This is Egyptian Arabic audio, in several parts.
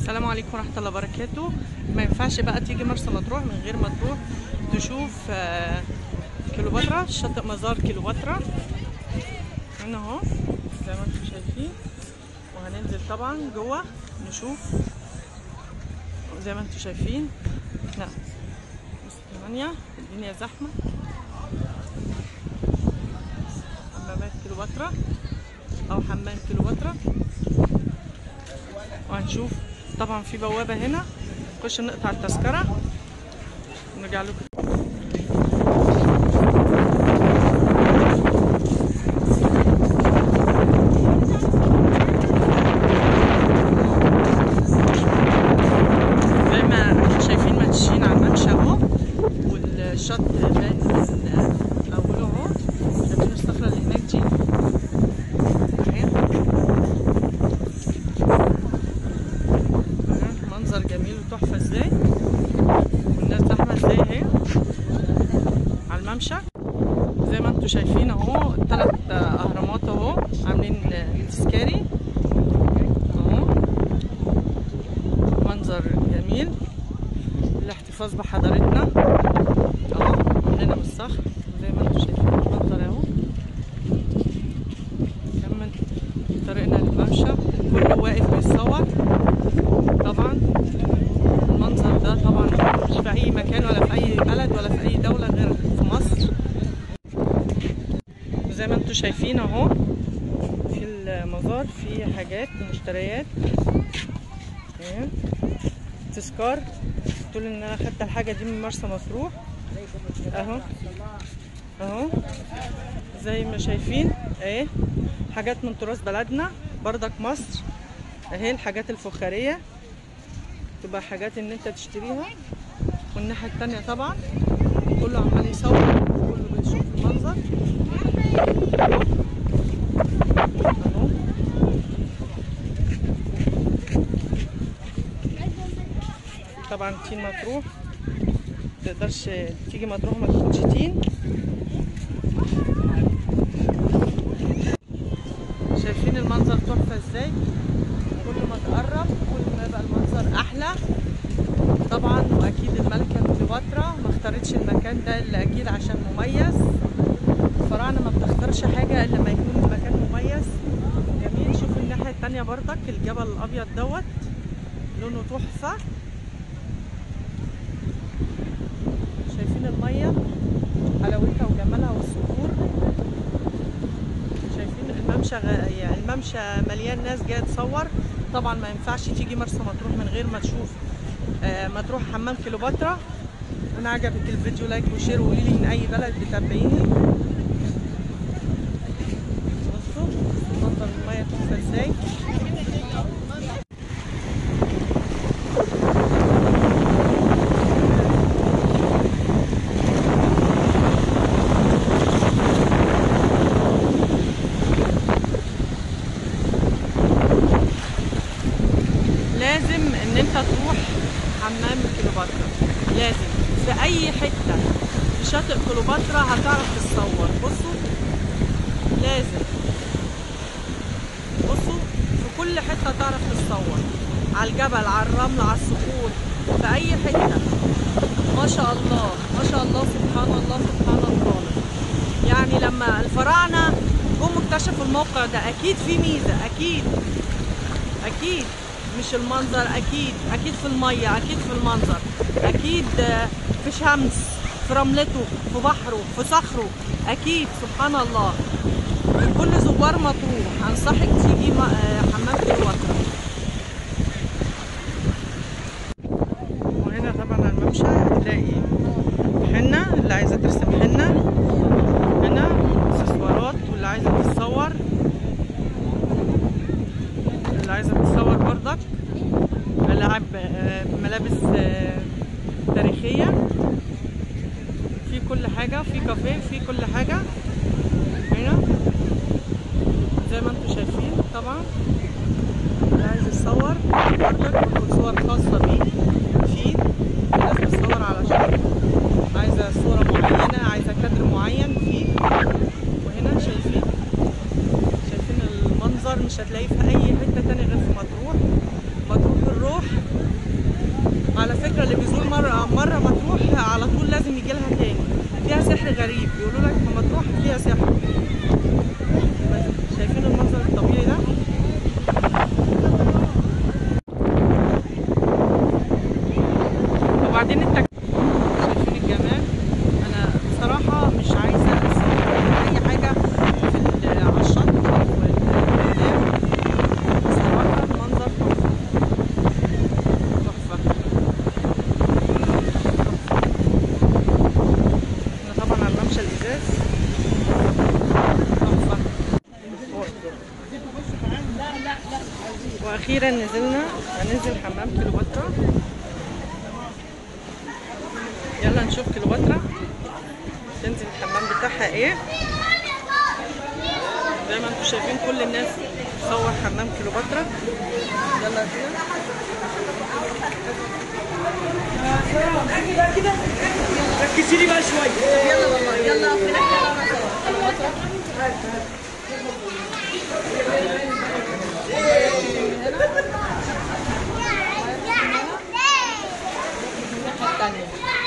السلام عليكم ورحمه الله وبركاته ما ينفعش بقى تيجي مرسى مطروح من غير ما تروح تشوف آه، كيلوباترا شاطئ مزار كيلوباترا هنا اهو زي ما انتم شايفين وهننزل طبعا جوه نشوف زي ما انتم شايفين لا بس ثمانية الدنيا زحمة حمامات كيلوباترا أو حمام كيلوباترا وهنشوف طبعا في بوابة هنا نخش نقطع التذكرة ونرجع لكم زي ما شايفين ماشيين على الممشى اهو والشط باين من اوله اهو شايفين الصخرة اللي هناك دي اهي أهي، منظر جميل وتحفة ازاي والناس زحمة ازاي اهي على الممشى زي ما انتم شايفين اهو الثلاث اهرامات اهو عاملين تذكاري اهو منظر جميل الاحتفاظ بحضارتنا اهو عاملينها من الصخر زي ما انتم شايفين المنظر اهو كمل طريقنا للممشى كله واقف بيتصور طبعا المنظر ده طبعا مش في اي مكان ولا في اي بلد ولا في اي دولة غير في مصر زي ما انتم شايفين اهو في المزار في حاجات ومشتريات اهي. تذكار تقول ان انا خدت الحاجه دي من مرسى مطروح اهو اهو زي ما شايفين اهي حاجات من تراث بلدنا بردك مصر اهي الحاجات الفخاريه تبقى حاجات ان انت تشتريها والناحيه التانية طبعا كله عمال يصور كله بيشوف المنظر اهو طبعا تين مطروح متقدرش تيجي مطروح ما تاخدش تين شايفين المنظر تحفه ازاي كل ما تقرب كل ما يبقى المنظر احلى طبعا واكيد الملكه كليوباترا ما اختارتش المكان ده الا اكيد عشان مميز الفراعنه ما بتختارش حاجه الا لما يكون المكان مميز جميل شوفوا الناحيه التانية برضك الجبل الابيض دوت لونه تحفه شايفين الميه حلاوتها وجمالها والصخور شايفين الممشى غ... يعني الممشى مليان ناس جايه تصور طبعا ما ينفعش تيجي مرسى مطروح من غير ما تشوف آه، مطروح حمام كليوباترا انا عجبك الفيديو لايك وشير وقولي لي من اي بلد بتابعيني بصوا منظر الميه تحفه ازاي لازم ان انت تروح حمام كليوباترا لازم في اي حته في شاطئ كليوباترا هتعرف تتصور بصوا لازم بصوا في كل حته تعرف تتصور على الجبل على الرمل على الصخور في اي حته ما شاء الله ما شاء الله سبحان الله سبحان الله يعني لما الفراعنه جم اكتشفوا الموقع ده اكيد في ميزه اكيد اكيد مش المنظر اكيد اكيد في الميه اكيد في المنظر اكيد آه، في شمس في رملته في بحره في صخره اكيد سبحان الله كل زوار مطروح انصحك تيجي م- آه، حمام كليوباترا وهنا طبعا على الممشى هتلاقي حنة اللي عايزة ترسم حنة هنا اكسسوارات واللي عايزة تتصور اللي عايزة تتصور برضك ألعاب آه، ملابس آه، تاريخية في كل حاجة في كافيه في كل حاجة هنا زي ما انتم شايفين طبعا اللي عايز يتصور برضك بيكون صور خاصة بيه في ناس بتصور علشان عايزة صورة معينة عايزة كادر معين فيه وهنا شايفين شايفين المنظر مش هتلاقيه في اي حته تانية غير في مطروح مطروح الروح اخيرا نزلنا هننزل حمام كليوباترا يلا نشوف كليوباترا تنزل الحمام بتاعها ايه زي ما انتم شايفين كل الناس تصور حمام كليوباترا يلا بينا ركزي لي بقى شويه يلا والله يلا في ناحيه كليوباترا الناحيه الثانيه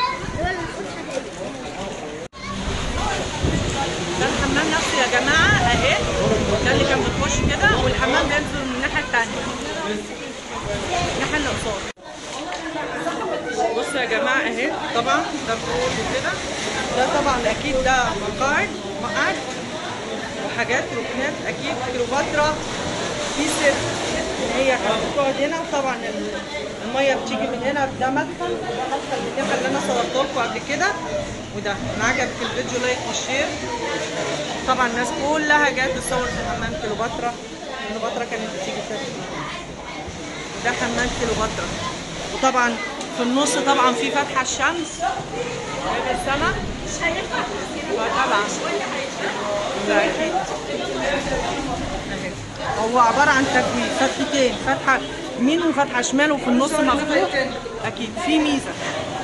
ده الحمام نفسه يا جماعه اهي ده اللي كان بتخش كده والحمام بينزل من الناحيه الثانيه الناحيه اللي قصاد بصوا يا جماعه اهي طبعا ده بورد وكده ده طبعا اكيد ده مقاعد مقعد وحاجات ركنات اكيد كليوباترا في سر ان هي كانت بتقعد هنا وطبعا ال- الميه بتيجي من هنا ده مدخل ده مدخل النفق اللي انا صورته لكم قبل كده وده ان عجبك الفيديو لايك وشير طبعا الناس كلها جت تصور في حمام كليوباترا كليوباترا كانت بتيجي كده ده حمام كليوباترا وطبعا في النص طبعا في فتحة الشمس شايف السما طبعا ده اكيد أهي. هو عبارة عن تجويد فتحتين فتحة يمين وفتحة شمال وفي النص مفتوح اكيد في ميزة